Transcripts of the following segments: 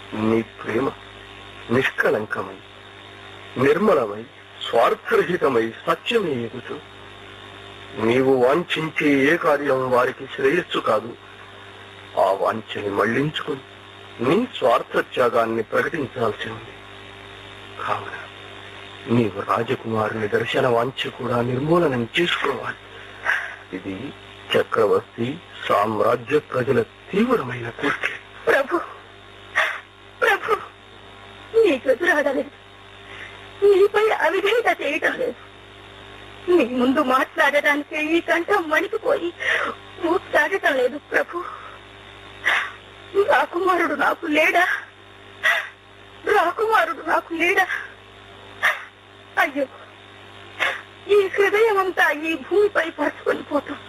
నీ ప్రేమ నిష్కలంకమై నిర్మలమై స్వార్థరహితమై సత్యమే ఎగుచు నీవు వాంఛించే ఏ కార్యం వారికి శ్రేయస్సు కాదు ఆ వాంఛని మళ్లించుకుని నీ స్వార్థ త్యాగాన్ని ప్రకటించాల్సి ఉంది కావున నీవు రాజకుమారుని దర్శన వాంఛ కూడా నిర్మూలనం చేసుకోవాలి ఇది చక్రవర్తి సామ్రాజ్య ప్రజల తీవ్రమైన కోరిక ప్రభు ప్రభు నీకు ఎదురాడలేదు నీపై అవిధేయత చేయటం లేదు నీ ముందు మాట్లాడడానికి ఈ కంఠం వణికిపోయి ఊపిరాడటం లేదు ప్రభు రాకుమారుడు నాకు లేడా రాకుమారుడు నాకు లేడా అయ్యో ఈ హృదయం అంతా ఈ భూమిపై పరుచుకొని పోతుంది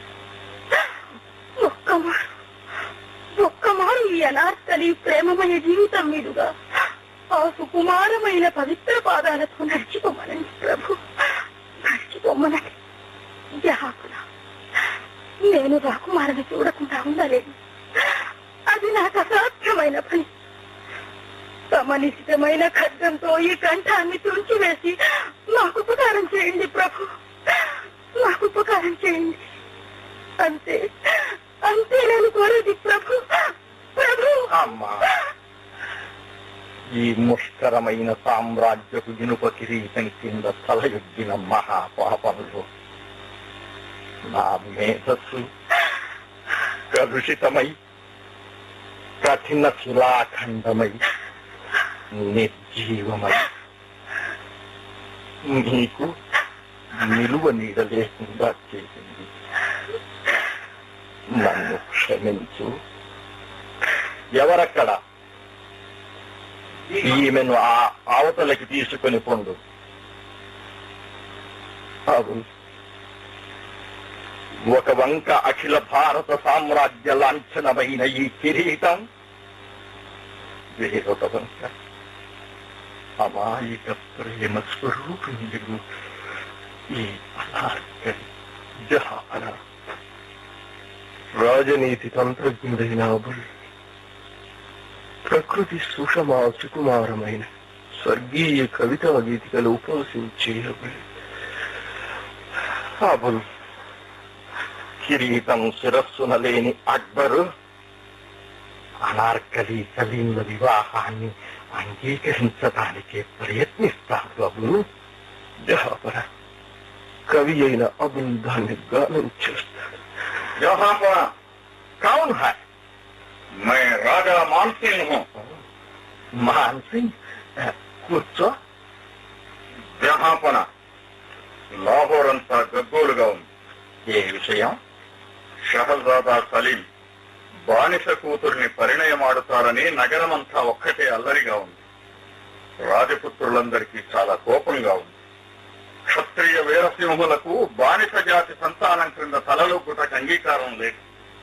ఒక్క మారు ఒక్క మారు ఈ అనార్కలి ప్రేమమయ జీవితం మీదుగా ఆ సుకుమారమైన పవిత్ర పాదాలతో నడిచిపోమనండి ప్రభు నడిచిపోమనండి జహాకుల నేను రాకుమారని చూడకుండా ఉండలేను అది నాకు అసాధ్యమైన పని తమ నిశ్చితమైన ఖడ్గంతో ఈ కంఠాన్ని తుంచివేసి నాకు ఉపకారం చేయండి ప్రభు నాకు ఉపకారం చేయండి అంతే అంతే నేను కోరేది ప్రభు ప్రభు అమ్మా ఈ ముష్కరమైన సామ్రాజ్యపు ఇనుప కిరీటం కింద తలయొగ్గిన మహాపాపంలో నా మేధస్సు కలుషితమై కఠిన శిలాఖండమై నిర్జీవమై నీకు నిలువ నీడ లేకుండా చేసింది నన్ను క్షమించు ఎవరక్కడ ఈమెను ఆ అవతలకి తీసుకొని పొండు అవును ఒక వంక అఖిల భారత సామ్రాజ్య లాంఛనమైన ఈ కిరీటం వేరొక వంక అమాయిక ప్రేమ స్వరూపిణుడు ఈ అనార్కలి జహాన రాజనీతి తంత్రజ్ఞుడైన అబుల్ ప్రకృతి సుషమా సుకుమారమైన స్వర్గీయ కవితా గీతికలు ఉపాసించే అబుల్ అబుల్ కిరీటం శిరస్సున లేని అక్బరు అనార్కలి సలీంల వివాహాన్ని అంగీకరించడానికే ప్రయత్నిస్తాడు అబుల్ జహాపర కవి అయిన అబుల్ దాన్ని గానం చేస్తాడు यहाँ पर कौन है मैं राजा मानसिंह हूँ मानसिंह కూర్చో జహాపన లాహోర్ అంతా గగ్గోలుగా ఉంది ఏ విషయం షహజాదా సలీం బానిస కూతుర్ని పరిణయమాడుతారని నగరమంతా ఒక్కటే అల్లరిగా ఉంది రాజపుత్రులందరికీ చాలా కోపంగా ఉంది క్షత్రియ వీరసింహులకు బానిస జాతి సంతానం క్రింద తలలోకుటకు అంగీకారం లేదు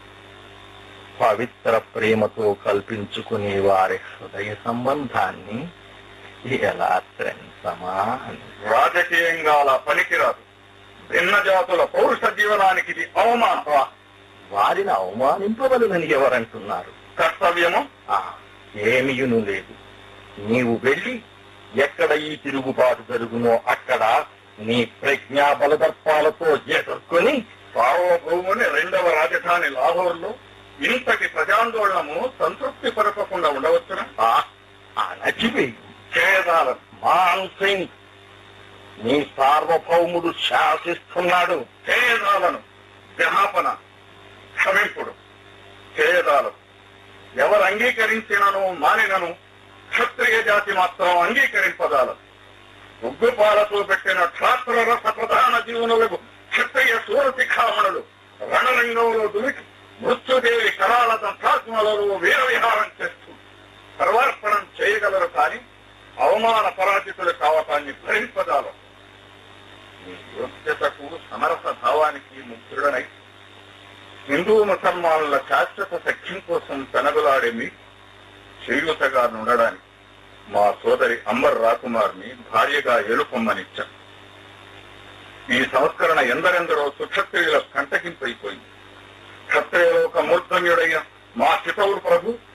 పవిత్ర ప్రేమతో కల్పించుకునే వారి హృదయ సంబంధాన్ని ఎలా త్రెంచమా రాజకీయంగా అలా పనికిరాదు భిన్న జాతుల పౌరుష జీవనానికి ఇది అవమానం వారిని అవమానింపవలనని ఎవరంటున్నారు కర్తవ్యము ఏమియును లేదు నీవు వెళ్ళి ఎక్కడ ఈ తిరుగుబాటు జరుగునో అక్కడ నీ ప్రజ్ఞా బలదర్పాలతో ఎదుర్కొని సార్వభౌముని రెండవ రాజధాని లాహోర్లో ఇంతటి ప్రజాందోళనము సంతృప్తి పరపకుండా ఉండవచ్చున అణచివేయి చేదాలం మాన్ సింగ్ నీ సార్వభౌముడు శాసిస్తున్నాడు చేదాలను జహాపన క్షమింపుడు చేదాలం ఎవరు అంగీకరించినను మానినను క్షత్రియ జాతి మాత్రం అంగీకరింపదాలం ఉగ్గుపాలతో పెట్టిన క్షాత్ర రస ప్రధాన జీవనులకు క్షత్రియ సూరశిఖామణులు రణరంగంలో దుమికి మృత్యుదేవి కరాల దంతాత్మలలో వీర విహారం చేస్తూ సర్వార్పణం చేయగలరు కానీ అవమాన పరాజితులు కావటాన్ని భరింపదాలు మీ యోగ్యతకు సమరస భావానికి ముగ్ధుడనై హిందూ ముసల్మానుల శాశ్వత సఖ్యం కోసం పెనగులాడే మీ చేయూతగా ఉండడానికి మా సోదరి అంబర్ రాకుమార్ని భార్యగా ఎలుపొమ్మనిచ్చాం ఈ సంస్కరణ ఎందరెందరో సుక్షత్రియుల కంటకింపైపోయింది క్షత్రియలోక మూర్ధన్యుడైన మా చితౌరు ప్రభు